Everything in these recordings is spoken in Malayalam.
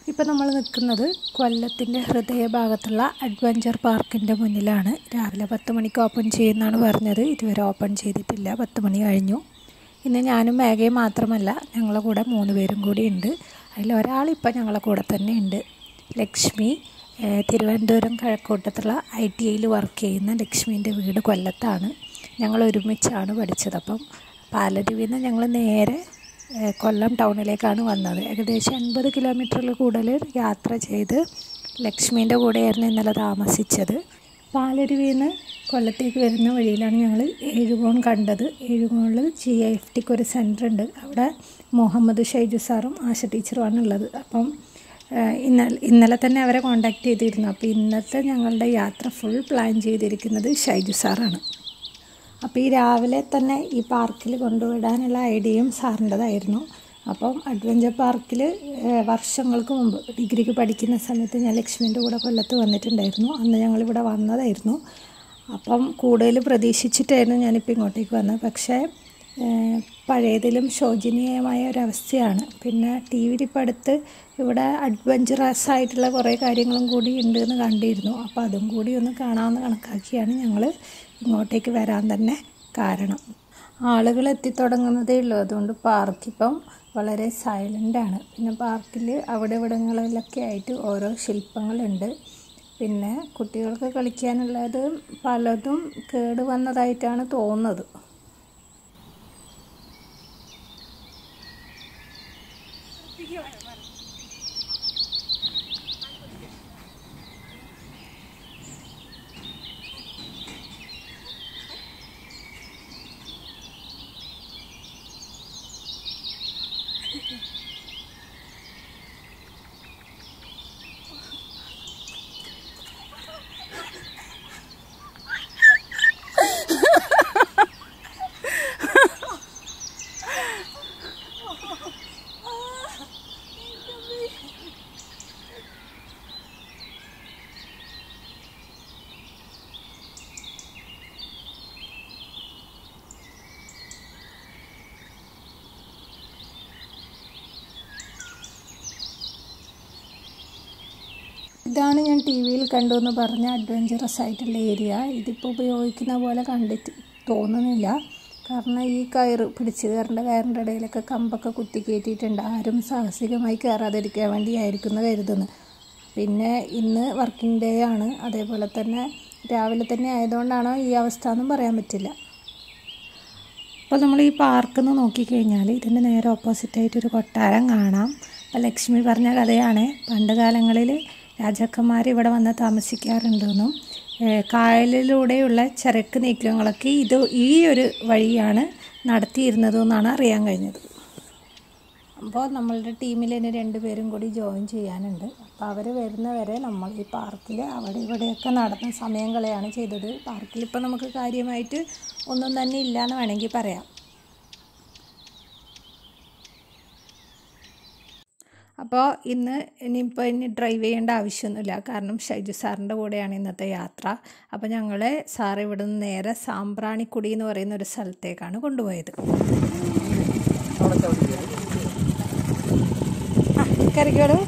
ഇപ്പോൾ നമ്മൾ നിൽക്കുന്നത് കൊല്ലത്തിൻ്റെ ഹൃദയഭാഗത്തുള്ള അഡ്വഞ്ചർ പാർക്കിൻ്റെ മുന്നിലാണ് രാവിലെ പത്ത് മണിക്ക് ഓപ്പൺ ചെയ്യുമെന്നാണ് പറഞ്ഞത് ഇതുവരെ ഓപ്പൺ ചെയ്തിട്ടില്ല പത്ത് മണി കഴിഞ്ഞു ഇന്ന് ഞാനും മേഘയും മാത്രമല്ല ഞങ്ങളെ കൂടെ മൂന്ന് പേരും കൂടി ഉണ്ട് അതിൽ ഒരാളിപ്പോൾ ഞങ്ങളെ കൂടെ തന്നെ ഉണ്ട് ലക്ഷ്മി ഏഹ് തിരുവനന്തപുരം കഴക്കൂട്ടത്തുള്ള ഐ ടി ഐയിൽ വർക്ക് ചെയ്യുന്ന ലക്ഷ്മീൻ്റെ വീട് കൊല്ലത്താണ് ഞങ്ങൾ ഒരുമിച്ചാണ് പഠിച്ചത് അപ്പം പാലരുവിൽ നിന്ന് ഞങ്ങൾ നേരെ ഏഹ് കൊല്ലം ടൗണിലേക്കാണ് വന്നത് ഏകദേശം എൺപത് കിലോമീറ്ററിൽ കൂടുതൽ യാത്ര ചെയ്ത് ലക്ഷ്മീൻ്റെ കൂടെയായിരുന്നു ഇന്നലെ താമസിച്ചത് പാലരുവിൽ നിന്ന് കൊല്ലത്തേക്ക് വരുന്ന വഴിയിലാണ് ഞങ്ങൾ ഏഴുകോൺ കണ്ടത് ഏഴുകോണിൽ ജി എഫ് ടിക്ക് ഒരു സെൻറ്റർ ഉണ്ട് അവിടെ മുഹമ്മദ് ഷൈജു സാറും ആശ ടീച്ചറുമാണ് ഉള്ളത് അപ്പം ഏഹ് ഇന്നലെ ഇന്നലെ തന്നെ അവരെ കോണ്ടാക്ട് ചെയ്തിരുന്നു അപ്പോൾ ഇന്നത്തെ ഞങ്ങളുടെ യാത്ര ഫുൾ പ്ലാൻ ചെയ്തിരിക്കുന്നത് ഷൈജു സാറാണ് അപ്പോൾ ഈ രാവിലെ തന്നെ ഈ പാർക്കിൽ കൊണ്ടുവിടാനുള്ള ഐഡിയയും സാറിൻ്റെതായിരുന്നു അപ്പം അഡ്വഞ്ചർ പാർക്കിൽ വർഷങ്ങൾക്ക് മുമ്പ് ഡിഗ്രിക്ക് പഠിക്കുന്ന സമയത്ത് ഞാൻ ലക്ഷ്മിൻ്റെ കൂടെ കൊല്ലത്ത് വന്നിട്ടുണ്ടായിരുന്നു അന്ന് ഞങ്ങളിവിടെ വന്നതായിരുന്നു അപ്പം കൂടുതൽ പ്രതീക്ഷിച്ചിട്ടായിരുന്നു ഞാനിപ്പോൾ ഇങ്ങോട്ടേക്ക് വന്നത് പക്ഷേ ഏഹ് പഴയതിലും ശോചനീയമായ ഒരവസ്ഥയാണ് പിന്നെ ടി വിയിൽ ഇപ്പോൾ അടുത്ത് ഇവിടെ അഡ്വഞ്ചറസ് ആയിട്ടുള്ള കുറേ കാര്യങ്ങളും കൂടി ഉണ്ട് എന്ന് കണ്ടിരുന്നു അപ്പോൾ അതും കൂടി ഒന്ന് കാണാമെന്ന് കണക്കാക്കിയാണ് ഞങ്ങൾ ഇങ്ങോട്ടേക്ക് വരാൻ തന്നെ കാരണം ആളുകൾ എത്തിത്തുടങ്ങുന്നതേ ഉള്ളൂ അതുകൊണ്ട് പാർക്ക് ഇപ്പം വളരെ സൈലൻ്റാണ് പിന്നെ പാർക്കിൽ അവിടെ ഇവിടങ്ങളിലൊക്കെ ആയിട്ട് ഓരോ ശില്പങ്ങളുണ്ട് പിന്നെ കുട്ടികൾക്ക് കളിക്കാനുള്ളത് പലതും കേട് വന്നതായിട്ടാണ് തോന്നുന്നത് ഇതാണ് ഞാൻ ടി വിയിൽ കണ്ടു എന്ന് പറഞ്ഞ അഡ്വഞ്ചറസ് ആയിട്ടുള്ള ഏരിയ ഇതിപ്പോൾ ഉപയോഗിക്കുന്ന പോലെ കണ്ടിട്ട് തോന്നുന്നില്ല കാരണം ഈ കയറ് പിടിച്ച് കയറിൻ്റെ കയറിൻ്റെ ഇടയിലൊക്കെ കമ്പൊക്കെ കുത്തി കയറ്റിയിട്ടുണ്ട് ആരും സാഹസികമായി കയറാതിരിക്കാൻ വേണ്ടിയായിരിക്കും എന്ന് കരുതുന്നത് പിന്നെ ഇന്ന് വർക്കിംഗ് ഡേ ആണ് അതേപോലെ തന്നെ രാവിലെ തന്നെ ആയതുകൊണ്ടാണോ ഈ അവസ്ഥ എന്നും പറയാൻ പറ്റില്ല അപ്പോൾ നമ്മൾ ഈ പാർക്കിൽ നിന്ന് നോക്കിക്കഴിഞ്ഞാൽ ഇതിൻ്റെ നേരെ ഓപ്പോസിറ്റായിട്ട് ഒരു കൊട്ടാരം കാണാം അപ്പോൾ ലക്ഷ്മി പറഞ്ഞ കഥയാണ് പണ്ട് കാലങ്ങളിൽ രാജാക്കന്മാർ ഇവിടെ വന്ന് താമസിക്കാറുണ്ടെന്നും ഏഹ് കായലിലൂടെയുള്ള ചരക്ക് നീക്കങ്ങളൊക്കെ ഇത് ഈ ഒരു വഴിയാണ് നടത്തിയിരുന്നതെന്നാണ് അറിയാൻ കഴിഞ്ഞത് അപ്പോൾ നമ്മളുടെ ടീമിൽ ഇനി രണ്ടുപേരും കൂടി ജോയിൻ ചെയ്യാനുണ്ട് അപ്പോൾ അവർ വരുന്നവരെ നമ്മൾ ഈ പാർക്കിൽ അവിടെ ഇവിടെയൊക്കെ നടന്ന സമയം കളയാണ് ചെയ്തത് പാർക്കിൽ ഇപ്പോൾ നമുക്ക് കാര്യമായിട്ട് ഒന്നും തന്നെ ഇല്ല എന്ന് വേണമെങ്കിൽ പറയാം അപ്പോൾ ഇന്ന് ഇനിയിപ്പോൾ ഇനി ഡ്രൈവ് ചെയ്യേണ്ട ആവശ്യമൊന്നുമില്ല കാരണം ഷൈജു സാറിൻ്റെ കൂടെയാണ് ഇന്നത്തെ യാത്ര അപ്പോൾ ഞങ്ങൾ സാർ ഇവിടെ നിന്ന് നേരെ സാമ്പ്രാണിക്കുടി എന്ന് പറയുന്ന ഒരു സ്ഥലത്തേക്കാണ് കൊണ്ടുപോയത് ആ, കയറിക്കോളൂ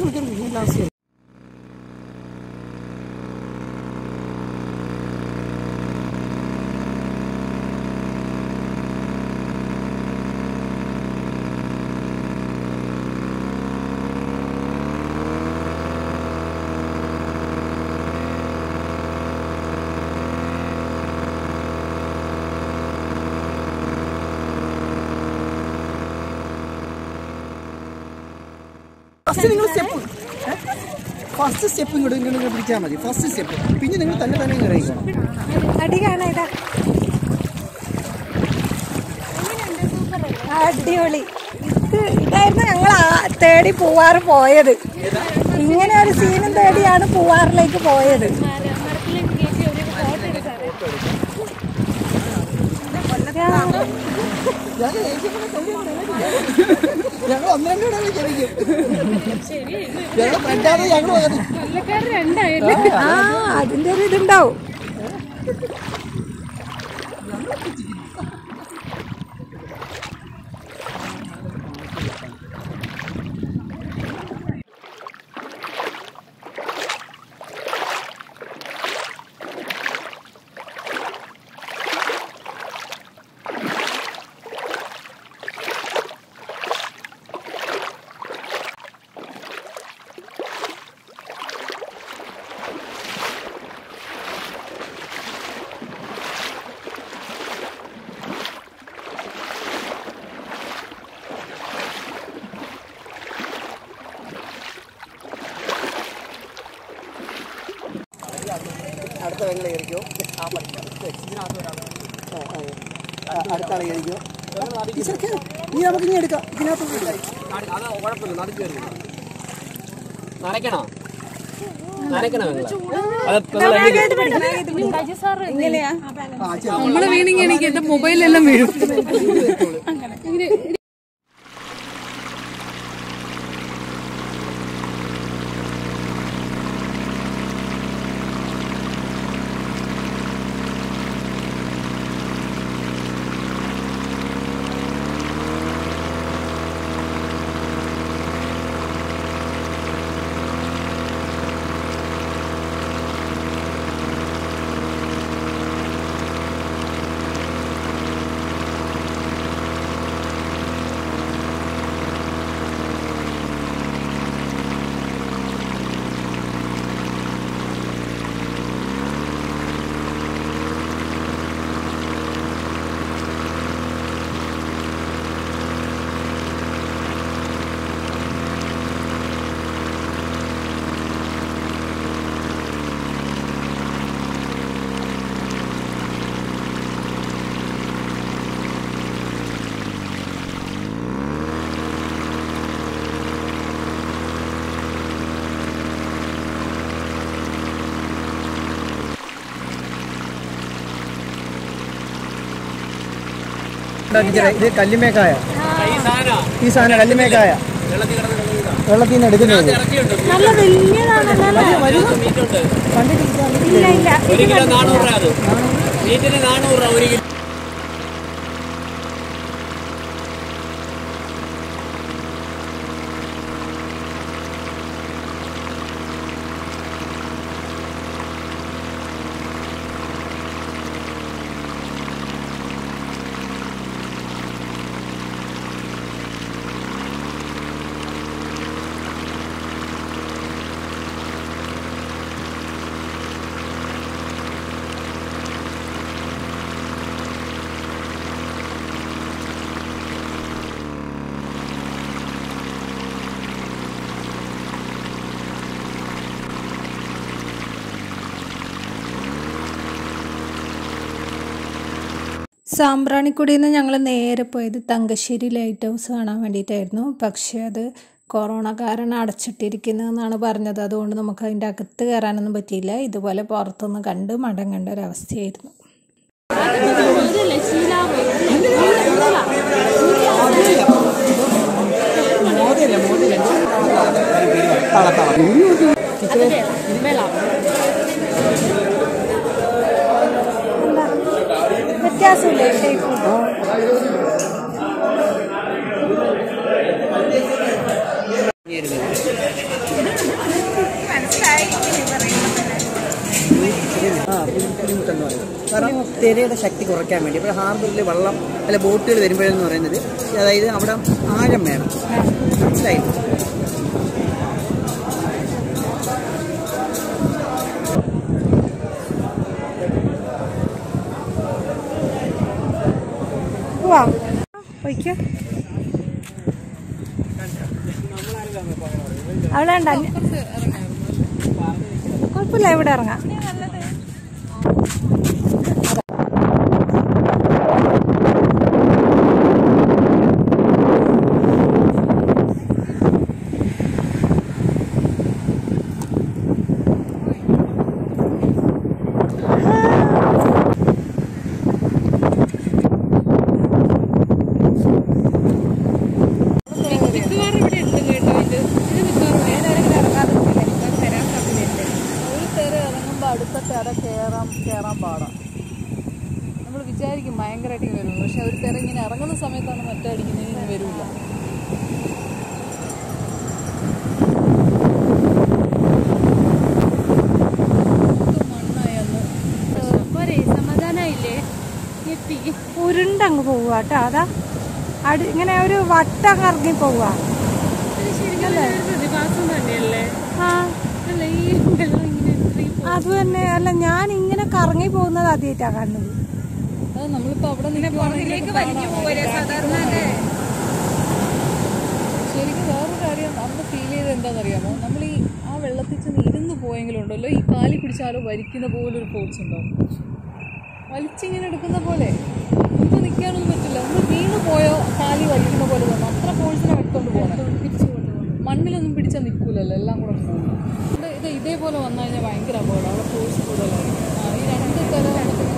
ഫസ്റ്റ് നിങ്ങൾ സ്റ്റെപ്പ് ഫസ്റ്റ് സ്റ്റെപ്പ് ഇങ്ങോട്ട് ഇങ്ങോട്ട് പിടിച്ചാൽ മതി ഫസ്റ്റ് സ്റ്റെപ്പ് പിന്നെ നിങ്ങൾ തന്നെ തന്നെ ഇറങ്ങിക്കോണം അടി കാണാ അടിപൊളി ഇത് ഇതായിരുന്നു ഞങ്ങൾ ആ തേടി പൂവാറ് പോയത് ഇങ്ങനെ ഒരു സീനും തേടിയാണ് പൂവാറിലേക്ക് പോയത് ഞങ്ങൾ ഒന്ന് രണ്ട് കൂടെ ക്ഷമിക്കും ഞങ്ങൾ പറ്റാതെ ഞങ്ങൾ ആ അതിന്റെ ഒരു ഇതുണ്ടാവും അടുത്ത വെങ്ങളെ കയറിക്കോ ആ, ആ. ആ, അടുത്ത ആളെ കയറിക്കോ ടീച്ചർക്ക് നീ നമുക്ക് ഇനി എടുക്കാം ഇതിനകത്ത് അത് കുഴപ്പമില്ല നടുക്ക് കയറി നനയ്ക്കണോ നനയ്ക്കണോ ഇങ്ങനെയാ ആ ശരി നമ്മള് വീണെങ്കിൽ എന്റെ മൊബൈലെല്ലാം വീഴും ഇത് കല്ലിമേക്കായ ഈ സാധനം ഈ സാധനം കല്ലിമേക്കായ വെള്ളത്തിൽ കിടന്ന് കളയുന്നതാ. വെള്ളത്തിൽ നിന്ന് എടുക്കുന്നത് ഇറക്കിയുണ്ട് നല്ല വലിയതാണല്ലോ മീറ്റുണ്ട് കണ്ടിട്ടില്ല ഇല്ല ഇല്ല ഒരു കിലോ നാനൂറ് രൂപ അത് മീറ്റിന് നാനൂറ് രൂപ ഒരു കിലോ സാമ്പ്രാണിക്കുടിയിൽ നിന്ന് ഞങ്ങൾ നേരെ പോയത് തങ്കശ്ശേരി ലൈറ്റ് ഹൗസ് കാണാൻ വേണ്ടിയിട്ടായിരുന്നു പക്ഷേ അത് കൊറോണ കാരണം അടച്ചിട്ടിരിക്കുന്നതെന്നാണ് പറഞ്ഞത് അതുകൊണ്ട് നമുക്ക് അതിൻ്റെ അകത്ത് കയറാനൊന്നും പറ്റിയില്ല ഇതുപോലെ പുറത്തുനിന്ന് കണ്ട് മടങ്ങേണ്ട ഒരവസ്ഥയായിരുന്നു വ്യത്യാസമില്ലേ ഷേപ്പ് ആ ബുദ്ധിമുട്ടെന്ന് പറയുന്നത് കാരണം തിരയുടെ ശക്തി കുറയ്ക്കാൻ വേണ്ടി ഇപ്പോൾ ഹാർബറിൽ വെള്ളം അല്ല ബോട്ടുകൾ വരുമ്പോഴെന്ന് പറയുന്നത് അതായത് അവിടെ ആഴം വേണം മനസ്സിലായില്ലേ പോവാം പോയിക്കോ അവിടെ ഉണ്ട കുഴപ്പമില്ല ഇവിടെ ഇറങ്ങാം മിക്കവാറും ഇവിടെ ഉണ്ട് കേട്ടോ ഇത് ഇത് മിക്കവാറും ഒരു തെര ഇറങ്ങുമ്പോൾ അടുത്ത തെര കയറാൻ കയറാൻ പാടാം നമ്മൾ വിചാരിക്കും ഭയങ്കരമായിട്ട് ഇങ്ങനെ വരും പക്ഷെ ഒരു തെര ഇങ്ങനെ ഇറങ്ങുന്ന സമയത്താണ് മറ്റേ അടിക്കുന്നതിന് ഇങ്ങനെ വരില്ല മണ്ണായെന്ന് സമാധാനായില്ലേ എത്തി ഉരുണ്ടങ്ങ് പോവുക കേട്ടോ അതാ അടി ഇങ്ങനെ ഒരു വട്ടം കറങ്ങി പോവുക പ്രതിഭാസം തന്നെയല്ലേ ആ അല്ല ഈ വെള്ളം ഇങ്ങനെ ഇത്രയും അത് തന്നെ അല്ല ഞാൻ ഇങ്ങനെ കറങ്ങി പോകുന്നത് ആദ്യമായിട്ടാ കാണുന്നത് അത് നമ്മളിപ്പോ അവിടെ നിൽക്കുവാണെങ്കിൽ ശരിക്കും വേറൊരു കാര്യം അന്ന് ഫീൽ ചെയ്ത് എന്താണെന്നറിയാമോ നമ്മൾ ഈ ആ വെള്ളത്തിൽ ചെന്ന് ഇരുന്ന് പോയ പോയെങ്കിലും ഉണ്ടല്ലോ ഈ കാലി പിടിച്ചാലോ വലിക്കുന്ന പോലെ ഒരു ഫോഴ്സ് ഉണ്ടാവും വലിച്ചിങ്ങനെ എടുക്കുന്ന പോലെ നമുക്ക് നിൽക്കാനൊന്നും പറ്റില്ല നമ്മൾ വീണ് പോയോ കാലി വലിക്കുന്ന പോലെ തോന്നും അത്ര ഫോഴ്സിനെ എടുത്തോണ്ട് പോകണം തിരിച്ചു കൊണ്ടുപോകണം മണ്ണിലൊന്നും പിടിച്ചാൽ നിൽക്കൂലല്ലോ എല്ലാം കൂടെ പോകും ഇത് ഇത് ഇതേപോലെ വന്നു കഴിഞ്ഞാൽ ഭയങ്കര അപകടം അവിടെ ഫോഴ്സ് കൂടുതലായിരിക്കും ആ ഈ രണ്ട് തരം